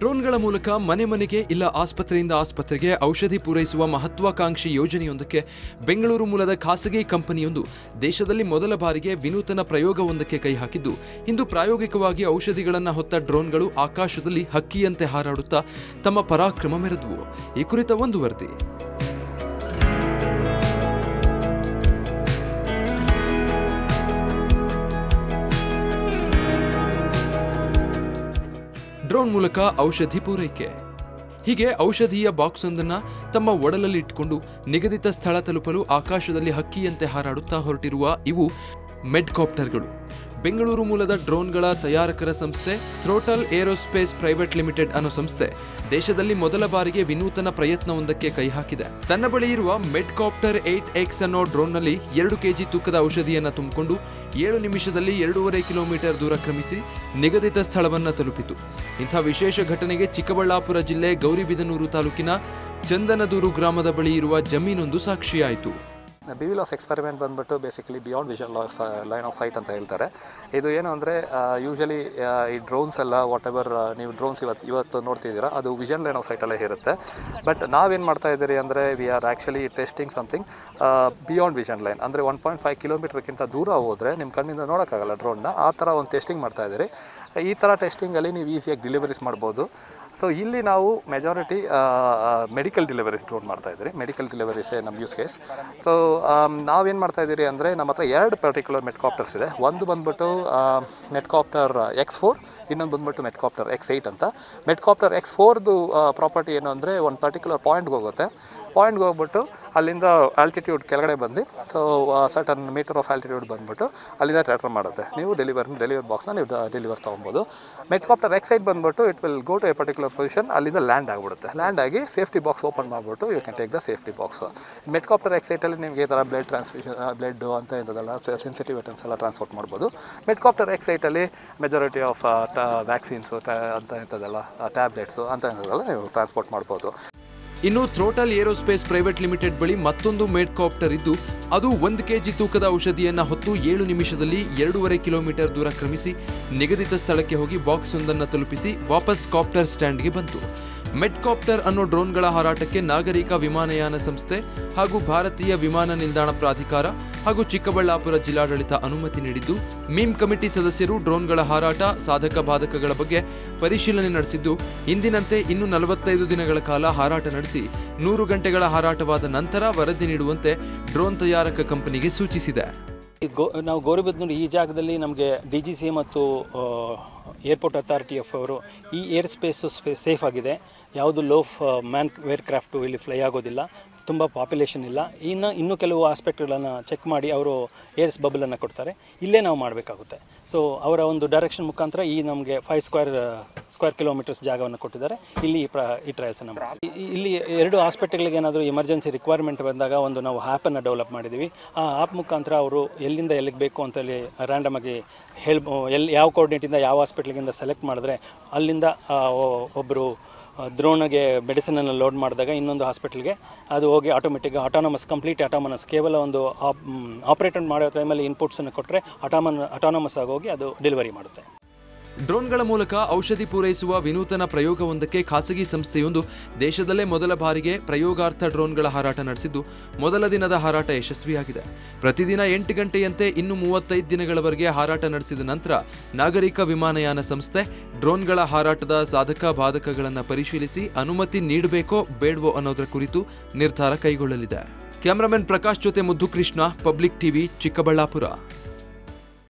ಡ್ರೋನ್ಗಳ ಮೂಲಕ ಮನೆ ಮನೆಗೆ ಇಲ್ಲ ಆಸ್ಪತ್ರೆಯಿಂದ ಆಸ್ಪತ್ರೆಗೆ ಔಷಧಿ ಪೂರೈಸುವ ಮಹತ್ವಾಕಾಂಕ್ಷಿ ಯೋಜನೆಯೊಂದಕ್ಕೆ ಬೆಂಗಳೂರು ಮೂಲದ ಖಾಸಗಿ ಕಂಪನಿಯೊಂದು ದೇಶದಲ್ಲಿ ಮೊದಲ ಬಾರಿಗೆ ವಿನೂತನ ಪ್ರಯೋಗವೊಂದಕ್ಕೆ ಕೈ ಹಾಕಿದ್ದು ಇಂದು ಪ್ರಾಯೋಗಿಕವಾಗಿ ಔಷಧಿಗಳನ್ನು ಹೊತ್ತ ಡ್ರೋನ್ಗಳು ಆಕಾಶದಲ್ಲಿ ಹಕ್ಕಿಯಂತೆ ಹಾರಾಡುತ್ತಾ ತಮ್ಮ ಪರಾಕ್ರಮ ಮೆರೆದುವು ಈ ಕುರಿತ ಒಂದು ವರದಿ ಡ್ರೋನ್ ಮೂಲಕ ಔಷಧಿ ಪೂರೈಕೆ ಹೀಗೆ ಔಷಧೀಯ ಬಾಕ್ಸ್ ಒಂದನ್ನ ತಮ್ಮ ಒಡಲಲ್ಲಿ ಇಟ್ಕೊಂಡು ನಿಗದಿತ ಸ್ಥಳ ತಲುಪಲು ಆಕಾಶದಲ್ಲಿ ಹಕ್ಕಿಯಂತೆ ಹಾರಾಡುತ್ತಾ ಹೊರಟಿರುವ ಇವು ಮೆಡ್ಕಾಪ್ಟರ್ಗಳು ಬೆಂಗಳೂರು ಮೂಲದ ಡ್ರೋನ್ಗಳ ತಯಾರಕರ ಸಂಸ್ಥೆ ಥ್ರೋಟಲ್ ಏರೋಸ್ಪೇಸ್ ಪ್ರೈವೇಟ್ ಲಿಮಿಟೆಡ್ ಅನ್ನೋ ಸಂಸ್ಥೆ ದೇಶದಲ್ಲಿ ಮೊದಲ ಬಾರಿಗೆ ವಿನೂತನ ಪ್ರಯತ್ನವೊಂದಕ್ಕೆ ಕೈ ಹಾಕಿದೆ ತನ್ನ ಬಳಿ ಇರುವ ಮೆಡ್ಕಾಪ್ಟರ್ ಏಟ್ ಎಕ್ಸ್ ಅನ್ನೋ ಡ್ರೋನ್ನಲ್ಲಿ ಎರಡು ಕೆಜಿ ತೂಕದ ಔಷಧಿಯನ್ನು ತುಂಬಿಕೊಂಡು ಏಳು ನಿಮಿಷದಲ್ಲಿ ಎರಡೂವರೆ ಕಿಲೋಮೀಟರ್ ದೂರ ಕ್ರಮಿಸಿ ನಿಗದಿತ ಸ್ಥಳವನ್ನು ತಲುಪಿತು ಇಂಥ ವಿಶೇಷ ಘಟನೆಗೆ ಚಿಕ್ಕಬಳ್ಳಾಪುರ ಜಿಲ್ಲೆ ಗೌರಿಬಿದನೂರು ತಾಲೂಕಿನ ಚಂದನದೂರು ಗ್ರಾಮದ ಬಳಿ ಇರುವ ಜಮೀನೊಂದು ಸಾಕ್ಷಿಯಾಯಿತು ಬಿವಿಲ್ ಆಫ್ ಎಕ್ಸ್ಪೆರಿಮೆಂಟ್ ಬಂದ್ಬಿಟ್ಟು basically beyond vision line of sight ಅಂತ ಹೇಳ್ತಾರೆ ಇದು ಏನು ಅಂದರೆ ಯೂಶಲಿ ಈ ಡ್ರೋನ್ಸ್ ಎಲ್ಲ ವಾಟ್ ಎವರ್ ನೀವು ಡ್ರೋನ್ಸ್ ಇವತ್ತು ಇವತ್ತು ನೋಡ್ತಿದ್ದೀರಾ ಅದು ವಿಷನ್ ಲೈನ್ ಆಫ್ ಸೈಟಲ್ಲೇ ಇರುತ್ತೆ ಬಟ್ ನಾವೇನು ಮಾಡ್ತಾ ಇದ್ದೀರಿ ಅಂದರೆ we are actually testing something beyond vision line ಅಂದರೆ ಒನ್ ಪಾಯಿಂಟ್ ಫೈವ್ ಕಿಲೋಮೀಟರ್ಗಿಂತ ದೂರ ಹೋದರೆ ನಿಮ್ಮ ಕಣ್ಣಿಂದ ನೋಡೋಕ್ಕಾಗಲ್ಲ ಡ್ರೋನ್ನ ಆ ಥರ ಒಂದು ಟೆಸ್ಟಿಂಗ್ ಮಾಡ್ತಾ ಇದ್ದೀರಿ ಈ ಥರ ಟೆಸ್ಟಿಂಗಲ್ಲಿ ನೀವು ಈಸಿಯಾಗಿ ಡೆಲಿವರೀಸ್ ಮಾಡ್ಬೋದು ಸೊ ಇಲ್ಲಿ ನಾವು ಮೆಜಾರಿಟಿ ಮೆಡಿಕಲ್ ಡೆಲಿವರೀಸ್ ಡ್ರೋನ್ ಮಾಡ್ತಾ ಇದ್ದೀರಿ ಮೆಡಿಕಲ್ ಡೆಲಿವರೀಸೇ ನಮ್ಮ ಯೂಸ್ ಕೇಸ್ ಸೊ ನಾವೇನು ಮಾಡ್ತಾ ಇದ್ದೀರಿ ಅಂದರೆ ನಮ್ಮ ಹತ್ರ ಎರಡು ಪರ್ಟಿಕ್ಯುಲರ್ ಮೆಟ್ಕಾಪ್ಟರ್ಸ್ ಇದೆ ಒಂದು ಬಂದ್ಬಿಟ್ಟು ಮೆಟ್ಕಾಪ್ಟರ್ ಎಕ್ಸ್ ಫೋರ್ ಇನ್ನೊಂದು ಬಂದ್ಬಿಟ್ಟು ಮೆಟ್ಕಾಪ್ಟರ್ ಎಕ್ಸ್ ಏಯ್ಟ್ ಅಂತ ಮೆಟ್ಕಾಪ್ಟರ್ ಎಕ್ಸ್ ಫೋರ್ದು ಪ್ರಾಪರ್ಟಿ ಏನು ಅಂದರೆ ಒಂದು ಪರ್ಟಿಕ್ಯುಲರ್ ಪಾಯಿಂಟ್ಗೆ ಹೋಗುತ್ತೆ ಪಾಯಿಂಟ್ಗೆ ಹೋಗ್ಬಿಟ್ಟು ಅಲ್ಲಿಂದ ಆಲ್ಟಿಟ್ಯೂಡ್ ಕೆಳಗಡೆ ಬಂದು so certain metre of altitude ಬಂದ್ಬಿಟ್ಟು ಅಲ್ಲಿಂದ ಟ್ರ್ಯಾಕ್ಟರ್ ಮಾಡುತ್ತೆ ನೀವು ಡೆಲಿವರ್ ಡೆಲಿವರ್ ಬಾಕ್ಸ್ನ ನೀವು ಡೆಲಿವರ್ ತೊಗೊಬೋದು ಮೆಟ್ಕಾಪ್ಟರ್ ಎಕ್ಸ್ ಸೈಡ್ ಬಂದ್ಬಿಟ್ಟು it will go to a particular position ಅಲ್ಲಿಂದ ಲ್ಯಾಂಡ್ ಆಗಿಬಿಡುತ್ತೆ ಲ್ಯಾಂಡ್ ಆಗಿ ಸೇಫ್ಟಿ ಬಾಕ್ಸ್ ಓಪನ್ ಮಾಡಿಬಿಟ್ಟು you can take the safety box Medcopter X ಸೈಟಲ್ಲಿ ನಿಮಗೆ ಈ ಥರ ಬ್ಲಡ್ ಟ್ರಾನ್ಸ್ಫ್ಯೂಷನ್ ಬ್ಲಡ್ ಅಂತ ಇಂಥದ್ದೆಲ್ಲ ಸೆನ್ಸಿಟಿವ್ ಐಟಮ್ಸ್ ಎಲ್ಲ ಟ್ರಾನ್ಸ್ಪೋರ್ಟ್ ಮಾಡ್ಬೋದು ಮೆಟ್ಕಾಪ್ಟರ್ ಎಕ್ಸ್ ಸೈಟಲ್ಲಿ ಮೆಜಾರಿಟಿ ಆಫ್ ವ್ಯಾಕ್ಸಿನ್ಸು ಅಂತ ಇಂಥದ್ದೆಲ್ಲ ಟ್ಯಾಬ್ಲೆಟ್ಸು ಅಂತ ಇಂಥದ್ದೆಲ್ಲ ನೀವು ಟ್ರಾನ್ಸ್ಪೋರ್ಟ್ ಮಾಡ್ಬೋದು ಇನ್ನು ಥ್ರೋಟಲ್ ಏರೋಸ್ಪೇಸ್ ಪ್ರೈವೇಟ್ ಲಿಮಿಟೆಡ್ ಬಳಿ ಮತ್ತೊಂದು ಮೇಡ್ಕಾಪ್ಟರ್ ಇದ್ದು ಅದು ಒಂದು ಕೆಜಿ ತೂಕದ ಔಷಧಿಯನ್ನ ಹೊತ್ತು ಏಳು ನಿಮಿಷದಲ್ಲಿ ಎರಡೂವರೆ ಕಿಲೋಮೀಟರ್ ದೂರ ಕ್ರಮಿಸಿ ನಿಗದಿತ ಸ್ಥಳಕ್ಕೆ ಹೋಗಿ ಬಾಕ್ಸ್ ಒಂದನ್ನು ತಲುಪಿಸಿ ವಾಪಸ್ ಕಾಪ್ಟರ್ ಸ್ಟ್ಯಾಂಡ್ಗೆ ಬಂತು ಮೆಡ್ಕಾಪ್ಟರ್ ಅನ್ನೋ ಡ್ರೋನ್ಗಳ ಹಾರಾಟಕ್ಕೆ ನಾಗರಿಕ ವಿಮಾನಯಾನ ಸಂಸ್ಥೆ ಹಾಗೂ ಭಾರತೀಯ ವಿಮಾನ ನಿಲ್ದಾಣ ಪ್ರಾಧಿಕಾರ ಹಾಗೂ ಚಿಕ್ಕಬಳ್ಳಾಪುರ ಜಿಲ್ಲಾಡಳಿತ ಅನುಮತಿ ನೀಡಿದ್ದು ಮೀಮ್ ಕಮಿಟಿ ಸದಸ್ಯರು ಡ್ರೋನ್ಗಳ ಹಾರಾಟ ಸಾಧಕ ಬಾಧಕಗಳ ಬಗ್ಗೆ ಪರಿಶೀಲನೆ ನಡೆಸಿದ್ದು ಇಂದಿನಂತೆ ಇನ್ನು ನಲವತ್ತೈದು ದಿನಗಳ ಕಾಲ ಹಾರಾಟ ನಡೆಸಿ ನೂರು ಗಂಟೆಗಳ ಹಾರಾಟವಾದ ನಂತರ ವರದಿ ನೀಡುವಂತೆ ಡ್ರೋನ್ ತಯಾರಕ ಕಂಪನಿಗೆ ಸೂಚಿಸಿದೆ ಈ ಗೋ ನಾವು ಗೌರಿಬಿದನೂರು ಈ ಜಾಗದಲ್ಲಿ ನಮಗೆ ಡಿ ಜಿ ಸಿ ಮತ್ತು ಏರ್ಪೋರ್ಟ್ ಅಥಾರಿಟಿ ಆಫ್ ಅವರು ಈ ಏರ್ ಸ್ಪೇಸು ಸೇಫ್ ಆಗಿದೆ ಯಾವುದು ಲೋ ಮ್ಯಾನ್ ವೇರ್ ಕ್ರಾಫ್ಟು ಇಲ್ಲಿ ಫ್ಲೈ ಆಗೋದಿಲ್ಲ ತುಂಬ ಪಾಪ್ಯುಲೇಷನ್ ಇಲ್ಲ ಇನ್ನು ಇನ್ನೂ ಕೆಲವು ಆಸ್ಪೆಕ್ಟ್ಗಳನ್ನು ಚೆಕ್ ಮಾಡಿ ಅವರು ಏರ್ಸ್ ಬಬಲನ್ನು ಕೊಡ್ತಾರೆ ಇಲ್ಲೇ ನಾವು ಮಾಡಬೇಕಾಗುತ್ತೆ ಸೊ ಅವರ ಒಂದು ಡೈರೆಕ್ಷನ್ ಮುಖಾಂತರ ಈ ನಮಗೆ ಫೈವ್ ಸ್ಕ್ವೇರ್ ಸ್ಕ್ವೇರ್ ಕಿಲೋಮೀಟರ್ಸ್ ಜಾಗವನ್ನು ಕೊಟ್ಟಿದ್ದಾರೆ ಇಲ್ಲಿ ಈ ಪ್ರ ಈ ಟ್ರಯಲ್ಸನ್ನು ಮಾಡಿ ಇಲ್ಲಿ ಎರಡು ಹಾಸ್ಪಿಟಲ್ಗೆ ಏನಾದರೂ ಎಮರ್ಜೆನ್ಸಿ ರಿಕ್ವೈರ್ಮೆಂಟ್ ಬಂದಾಗ ಒಂದು ನಾವು ಆ್ಯಪನ್ನು ಡೆವಲಪ್ ಮಾಡಿದ್ದೀವಿ ಆ ಆ್ಯಪ್ ಮುಖಾಂತರ ಅವರು ಎಲ್ಲಿಂದ ಎಲ್ಲಿಗೆ ಬೇಕು ಅಂತೇಳಿ ರ್ಯಾಂಡಮ್ ಆಗಿ ಹೇಳಿ ಎಲ್ಲಿ ಯಾವ ಕೋರ್ಡಿನೇಟಿಂದ ಯಾವ ಹಾಸ್ಪಿಟ್ಲಿಗಿಂದ ಸೆಲೆಕ್ಟ್ ಮಾಡಿದ್ರೆ ಅಲ್ಲಿಂದ ಒಬ್ಬರು ದ್ರೋಣಿಗೆ ಮೆಡಿಸಿನನ್ನು ಲೋಡ್ ಮಾಡಿದಾಗ ಇನ್ನೊಂದು ಹಾಸ್ಪಿಟಲ್ಗೆ ಅದು ಹೋಗಿ ಆಟೋಮೆಟಿಕ್ ಆಟೋನಮಸ್ ಕಂಪ್ಲೀಟ್ ಆಟೋಮನಸ್ ಕೇವಲ ಒಂದು ಆಪ್ರೇಟರ್ ಮಾಡೋ ಟೈಮಲ್ಲಿ ಇನ್ಪುಟ್ಸನ್ನು ಕೊಟ್ಟರೆ ಅಟಾಮನ್ ಅಟಾನಮಸ್ ಆಗಿ ಹೋಗಿ ಅದು ಡೆಲಿವರಿ ಮಾಡುತ್ತೆ ಡ್ರೋನ್ಗಳ ಮೂಲಕ ಔಷಧಿ ಪೂರೈಸುವ ವಿನೂತನ ಪ್ರಯೋಗವೊಂದಕ್ಕೆ ಖಾಸಗಿ ಸಂಸ್ಥೆಯೊಂದು ದೇಶದಲ್ಲೇ ಮೊದಲ ಬಾರಿಗೆ ಪ್ರಯೋಗಾರ್ಥ ಡ್ರೋನ್ಗಳ ಹಾರಾಟ ನಡೆಸಿದ್ದು ಮೊದಲ ದಿನದ ಹಾರಾಟ ಯಶಸ್ವಿಯಾಗಿದೆ ಪ್ರತಿದಿನ ಎಂಟು ಗಂಟೆಯಂತೆ ಇನ್ನು ಮೂವತ್ತೈದು ದಿನಗಳವರೆಗೆ ಹಾರಾಟ ನಡೆಸಿದ ನಂತರ ನಾಗರಿಕ ವಿಮಾನಯಾನ ಸಂಸ್ಥೆ ಡ್ರೋನ್ಗಳ ಹಾರಾಟದ ಸಾಧಕ ಬಾಧಕಗಳನ್ನು ಪರಿಶೀಲಿಸಿ ಅನುಮತಿ ನೀಡಬೇಕೋ ಬೇಡವೋ ಅನ್ನೋದರ ಕುರಿತು ನಿರ್ಧಾರ ಕೈಗೊಳ್ಳಲಿದೆ ಕ್ಯಾಮರಾಮನ್ ಪ್ರಕಾಶ್ ಜೊತೆ ಮುದ್ದು ಕೃಷ್ಣ ಪಬ್ಲಿಕ್ ಟಿವಿ ಚಿಕ್ಕಬಳ್ಳಾಪುರ